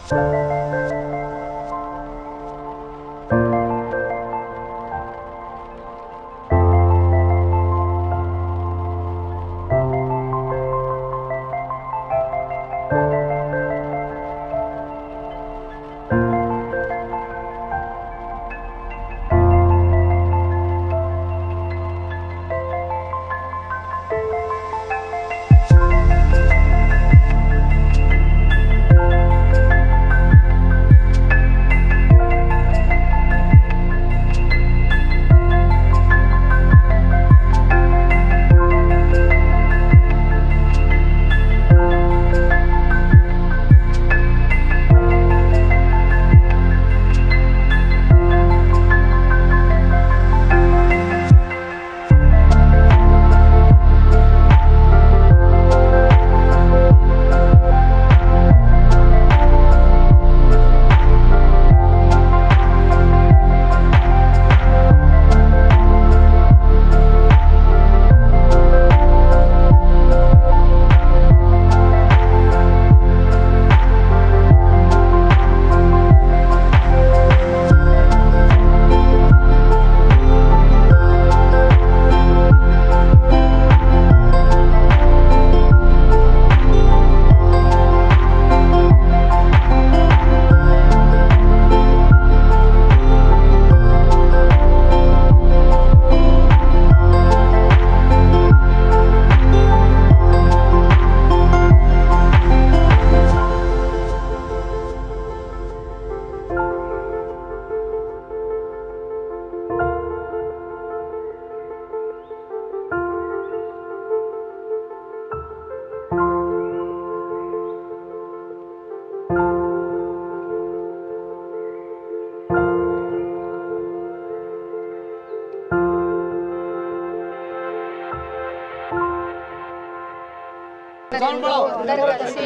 అందరూ కలిసి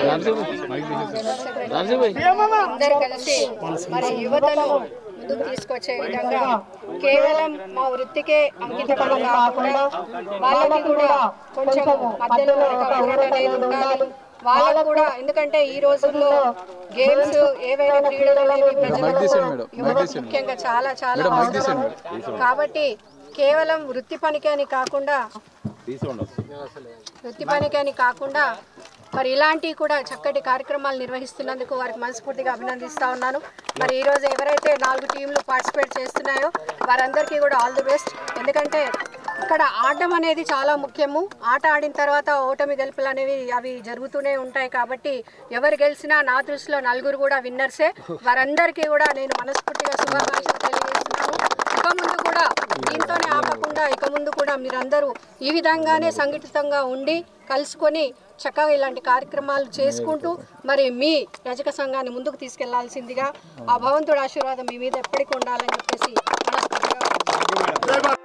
అందరూ కలిసి మరి యువతను ముందుకు తీసుకొచ్చే విధంగా కేవలం మా వృత్తికే అంకితమని కాకుండా వాళ్ళకి కూడా కొంచెం మధ్యలో ఒక పోరాటం అనేది ఉండాలి వాళ్ళకు కూడా ఎందుకంటే ఈ రోజుల్లో గేమ్స్ ఏవైనా క్రీడలు అనేవి ప్రజలకు యువతకు ముఖ్యంగా చాలా చాలా అవసరం కాబట్టి కేవలం వృత్తి పనికి అని కాకుండా వృత్తి పనికి అని కాకుండా మరి ఇలాంటివి కూడా చక్కటి కార్యక్రమాలు నిర్వహిస్తున్నందుకు వారికి మనస్ఫూర్తిగా అభినందిస్తా ఉన్నాను మరి ఈరోజు ఎవరైతే నాలుగు టీంలు పార్టిసిపేట్ చేస్తున్నాయో వారందరికీ కూడా ఆల్ ది బెస్ట్ ఎందుకంటే ఇక్కడ ఆడడం అనేది చాలా ముఖ్యము ఆట ఆడిన తర్వాత ఓటమి గెలుపులు అనేవి అవి జరుగుతూనే ఉంటాయి కాబట్టి ఎవరు గెలిచినా నా దృష్టిలో నలుగురు కూడా విన్నర్సే వారందరికీ కూడా నేను మనస్ఫూర్తిగా శుభాకాంక్షలు తెలియజేస్తున్నాను ఇక ముందు కూడా దీంతోనే ఆపకుండా ఇక ముందు కూడా మీరందరూ ఈ విధంగానే సంఘటితంగా ఉండి కలుసుకొని చక్కగా ఇలాంటి కార్యక్రమాలు చేసుకుంటూ మరి మీ రజక సంఘాన్ని ముందుకు తీసుకెళ్లాల్సిందిగా ఆ భగవంతుడి ఆశీర్వాదం మీ మీద ఎప్పటికీ ఉండాలని చెప్పేసి మనస్ఫూర్తిగా